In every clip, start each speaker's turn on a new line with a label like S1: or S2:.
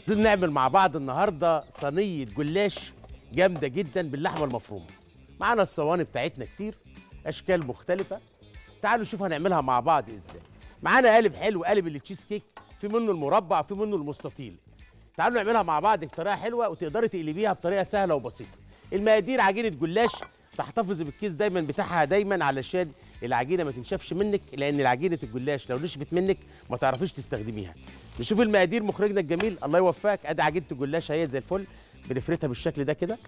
S1: عايزين نعمل مع بعض النهارده صينيه جلاش جامده جدا باللحمه المفرومه معانا الصواني بتاعتنا كتير اشكال مختلفه تعالوا نشوف هنعملها مع بعض ازاي معانا قالب حلو قالب التشيز كيك في منه المربع وفي منه المستطيل تعالوا نعملها مع بعض بطريقه حلوه وتقدري تقلبيها بطريقه سهله وبسيطه المقادير عجينه جلاش تحتفظي بالكيس دايما بتاعها دايما علشان العجينه ما تنشفش منك لان العجينه الجلاش لو نشفت منك ما تعرفيش تستخدميها نشوف المقادير مخرجنا الجميل الله يوفقك ادي عجينه الجلاش اهي زي الفل بنفردها بالشكل ده كده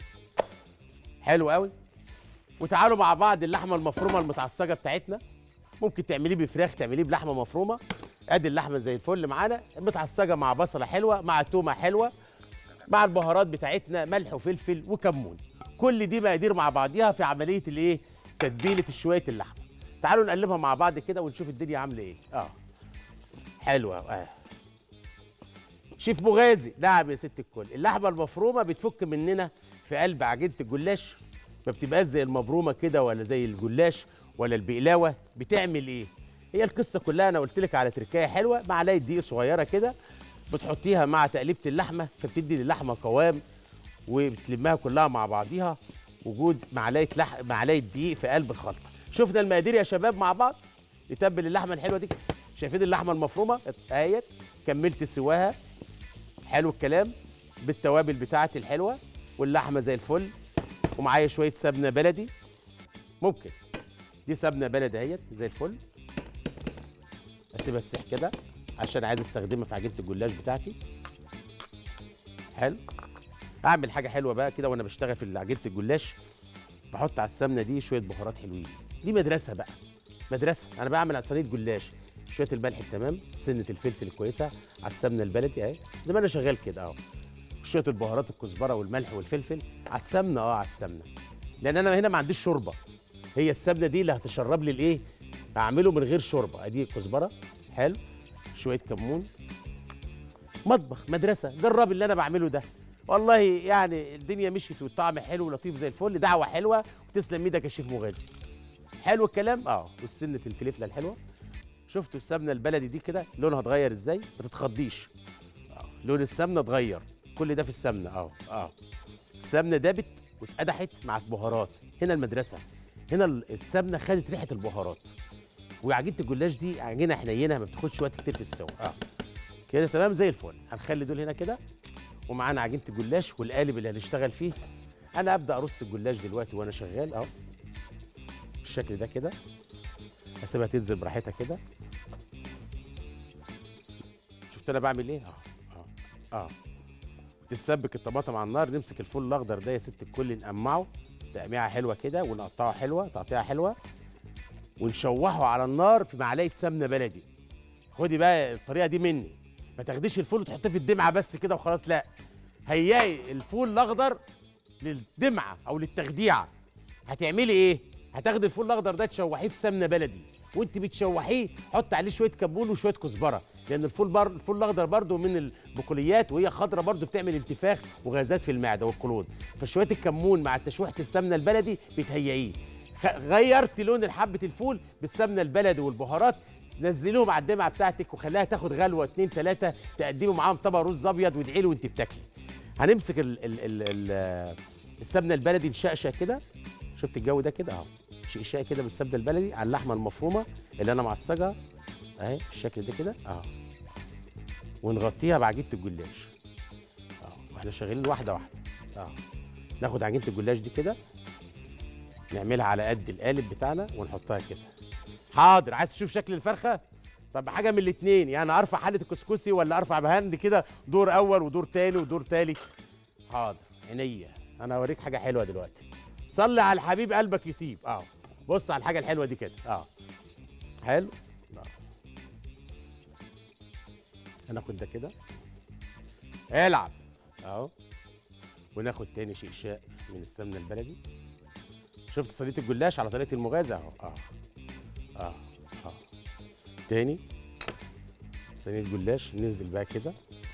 S1: حلو قوي وتعالوا مع بعض اللحمه المفرومه المتعصجه بتاعتنا ممكن تعمليه بفراخ تعمليه بلحمه مفرومه ادي اللحمه زي الفل معانا متعصجه مع بصله حلوه مع تومه حلوه مع البهارات بتاعتنا ملح وفلفل وكمون كل دي مقادير مع بعضيها في عمليه الايه تتبيله شويه اللحمه تعالوا نقلبها مع بعض كده ونشوف الدنيا عامله ايه اه حلوه اه شيف مغازي نعم يا ست الكل اللحمه المفرومه بتفك مننا في قلب عجينه الجلاش ما بتبقاش زي المبرومه كده ولا زي الجلاش ولا البقلاوه بتعمل ايه هي القصه كلها انا قلت لك على تركايه حلوه معلقه دقيق صغيره كده بتحطيها مع تقليبه اللحمه فبتدي للحمه قوام وبتلمها كلها مع بعضيها وجود معلقه لح... معلقه دقيق في قلب الخلطه شفنا المقادير يا شباب مع بعض نتبل اللحمه الحلوه دي شايفين اللحمه المفرومه اهيت كملت سواها حلو الكلام بالتوابل بتاعتي الحلوه واللحمه زي الفل ومعايا شويه سمنه بلدي ممكن دي سمنه بلدي اهيت زي الفل اسيبها تسيح كده عشان عايز استخدمها في عجينه الجلاش بتاعتي حلو اعمل حاجه حلوه بقى كده وانا بشتغل في عجينه الجلاش بحط على السمنه دي شويه بهارات حلوين دي مدرسه بقى مدرسه انا بعمل على صينيه جلاش شويه الملح التمام سنه الفلفل الكويسه على السمنه البلدي اهي زي ما انا شغال كده اهو شويه البهارات الكزبره والملح والفلفل على السمنه اه على السمنه لان انا هنا ما عنديش شوربه هي السمنه دي اللي هتشرب لي الايه هعمله من غير شوربه ادي كزبره حلو شويه كمون مطبخ مدرسه جرب اللي انا بعمله ده والله يعني الدنيا مشيت والطعم حلو ولطيف زي الفل دعوه حلوه وتسلم ايدك يا شيف مغازي حلو الكلام اه والسنه الفلفله الحلوه شفتوا السمنه البلدي دي كده لونها اتغير ازاي ما تتخضيش آه. لون السمنه اتغير كل ده في السمنه اه اه السمنه دابت واتقدحت مع البهارات هنا المدرسه هنا السمنه خدت ريحه البهارات وعجينه الجلاش دي عجينه حنينه ما بتاخدش وقت كتير في السوا اه كده تمام زي الفل هنخلي دول هنا كده ومعانا عجينه الجلاش والقالب اللي هنشتغل فيه انا ابدا ارص الجلاش دلوقتي وانا شغال اهو بالشكل ده كده هسيبها تنزل براحتها كده شفت انا بعمل ايه اه اه اه تسبك الطماطم على النار نمسك الفول الاخضر ده يا ست الكل نقمعه تقميعه حلوه كده ونقطعه حلوه تقطيعه حلوه ونشوحه على النار في معلقه سمنه بلدي خدي بقى الطريقه دي مني ما تاخديش الفول وتحطيه في الدمعه بس كده وخلاص لا هياي الفول الاخضر للدمعه او للتخديعه هتعملي ايه هتاخدي الفول الاخضر ده تشوحيه في سمنه بلدي وانت بتشوحيه حط عليه شويه كمون وشويه كزبره لان الفول بر... الفول الاخضر برده من البقوليات وهي خضره برده بتعمل انتفاخ وغازات في المعده والقولون فشويه الكمون مع تشويحه السمنه البلدي بتهيئيه خ... غيرت لون حبه الفول بالسمنه البلدي والبهارات نزلوهم على الدمعه بتاعتك وخليها تاخد غلوه اتنين تلاته تقدموا معاهم طبق رز ابيض وادعي له وانت بتاكلي هنمسك ال ال ال ال السمنه البلدي نشقشق كده شفت الجو ده كده اهو شقشاق كده بالسمنه البلدي على اللحمه المفرومه اللي انا معصجها اهي بالشكل ده كده اهو ونغطيها بعجينه الجلاش اهو واحنا شغالين واحده واحده اهو ناخد عجينه الجلاش دي كده نعملها على قد القالب بتاعنا ونحطها كده حاضر عايز تشوف شكل الفرخه طب حاجه من الاثنين يعني ارفع حله الكسكسي ولا ارفع بهند كده دور اول ودور تاني ودور تالت حاضر عينيا انا هوريك حاجه حلوه دلوقتي صلي على الحبيب قلبك يطيب اه بص على الحاجه الحلوه دي كده اه حلو آه. هناخد ده كده العب اهو وناخد تاني شقشاق من السمنه البلدي شفت صينيه الجلاش على طريقه المغازه اهو اه اه اه تاني صينيه جلاش ننزل بقى كده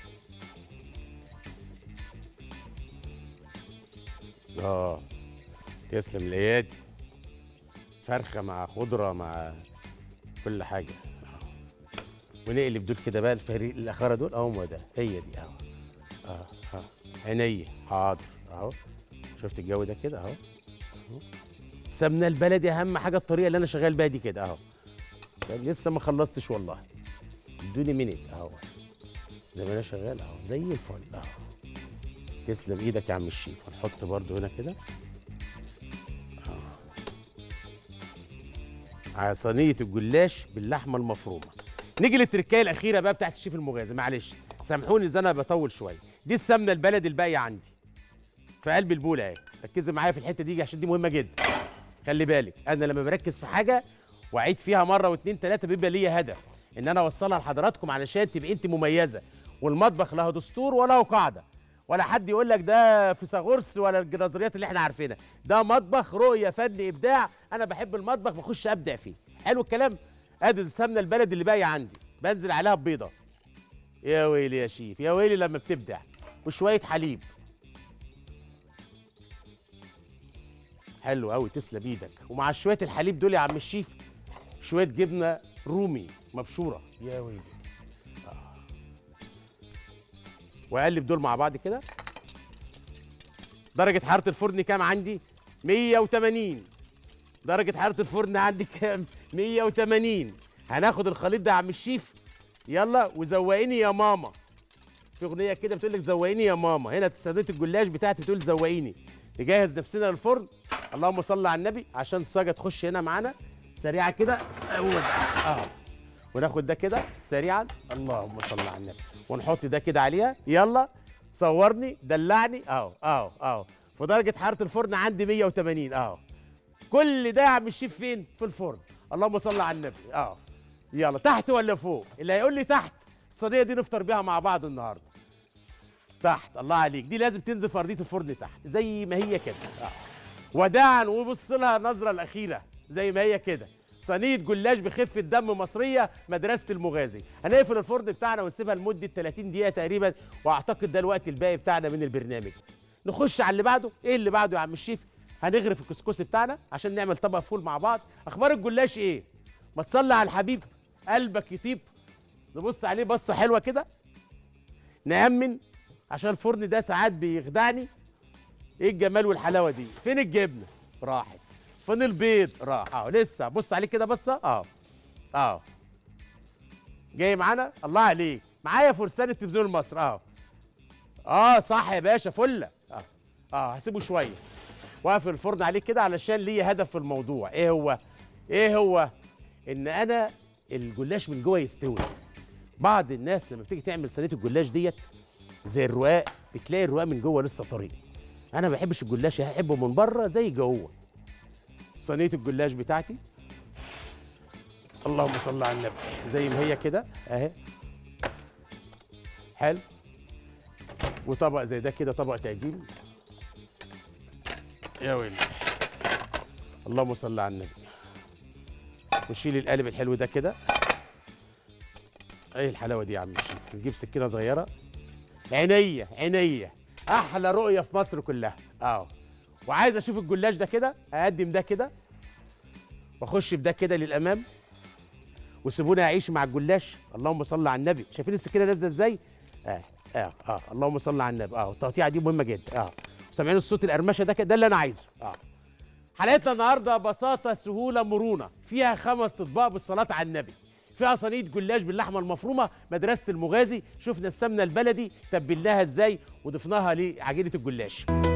S1: اه تسلم الايادي فرخه مع خضره مع كل حاجه آه. ونقلب دول كده بقى الفريق الاخره دول اهو ده هي دي اهو اه اه عينيا حاضر اهو شفت الجو ده كده اهو أهو. السمنه البلدي اهم حاجه الطريقه اللي انا شغال بيها دي كده اهو ده لسه ما خلصتش والله ادوني مينيت اهو زي ما انا شغال اهو زي الفل اهو تسلم ايدك يا عم الشيف هنحط برضو هنا كده على صينيه الجلاش باللحمه المفرومه نيجي للتركايه الاخيره بقى بتاعت الشيف المغازي معلش سامحوني اذا انا بطول شويه دي السمنه البلدي الباقيه عندي في قلب البوله اهي ركزي معايا في الحته دي عشان دي مهمه جدا خلي بالك انا لما بركز في حاجه واعيد فيها مره واثنين ثلاثه بيبقى ليا هدف ان انا اوصلها لحضراتكم علشان تبقى انت مميزه والمطبخ له دستور وله قاعده ولا حد يقول لك ده فيثاغورس ولا النظريات اللي احنا عارفينها ده مطبخ رؤيه فن ابداع انا بحب المطبخ بخش ابدع فيه حلو الكلام ادي السمنه البلدي اللي باقيه عندي بنزل عليها ببيضه يا ويلي يا شيف يا ويلي لما بتبدع وشويه حليب حلو قوي تسلم ايدك ومع شويه الحليب دول يا عم الشيف شويه جبنه رومي مبشوره يا ويلي آه. واقلب دول مع بعض كده درجه حراره الفرن كام عندي 180 درجه حراره الفرن عندي كام 180 هناخد الخليط ده يا عم الشيف يلا وزوقيني يا ماما في اغنيه كده بتقول لك زوقيني يا ماما هنا صينيه الجلاش بتاعتي بتقول زوقيني نجهز نفسنا للفرن اللهم صل على النبي عشان الصاجه تخش هنا معانا سريعه كده هو ده اه وناخد ده كده سريعا اللهم صل على النبي ونحط ده كده عليها يلا صورني دلعني اهو اهو اهو في درجه حراره الفرن عندي 180 اهو كل ده يا عم الشيف فين في الفرن اللهم صل على النبي اهو يلا تحت ولا فوق اللي هيقول لي تحت الصينيه دي نفطر بيها مع بعض النهارده تحت الله عليك دي لازم تنزل في ارضيه الفرن تحت زي ما هي كده آه. وداعا وبص لها النظره الاخيره زي ما هي كده صينيه جلاش بخفه دم مصريه مدرسه المغازي هنقفل الفرن بتاعنا ونسيبها لمده 30 دقيقه تقريبا واعتقد ده الوقت الباقي بتاعنا من البرنامج نخش على اللي بعده ايه اللي بعده يا عم الشيف هنغرف الكسكسي بتاعنا عشان نعمل طبق فول مع بعض اخبار الجلاش ايه ما تصلي على الحبيب قلبك يطيب نبص عليه بصه حلوه كده نأمن عشان الفرن ده ساعات بيخدعني ايه الجمال والحلاوه دي فين الجبنه راحت فين البيض راح اه لسه بص عليه كده بصه اه اه جاي معانا الله عليك معايا فرسان التلفزيون المصري اه اه صح يا باشا فله اه اه هسيبه شويه واقف الفرن عليه كده علشان ليه هدف في الموضوع ايه هو ايه هو ان انا الجلاش من جوه يستوي بعض الناس لما بتيجي تعمل صينيه الجلاش ديت زي الرقاق بتلاقي الرقاق من جوه لسه طري انا ما بحبش الجلاش احبه من بره زي جوه صينيه الجلاش بتاعتي اللهم صل على النبي زي ما هي كده اهي حلو وطبق زي ده كده طبق تقديم يا ويلي اللهم صل على النبي وشيل القالب الحلو ده كده ايه الحلاوه دي يا عم الشيف نجيب سكينه صغيره عينيا عينيا احلى رؤيه في مصر كلها اه وعايز اشوف الجلاش ده كده اقدم ده كده واخش بده كده للامام وسيبوني اعيش مع الجلاش اللهم صل على النبي شايفين السكينه نازله ازاي اه اه اه اللهم صل على النبي اه التقطيعه دي مهمه جدا اه سامعين الصوت القرمشه ده كده ده اللي انا عايزه اه حلقتنا النهارده بساطه سهوله مرونه فيها خمس اطباق بالصلاه على النبي فيها صينيه جلاش باللحمه المفرومه مدرسه المغازي شفنا السمنه البلدي تبلناها ازاي وضفناها لعجينه الجلاش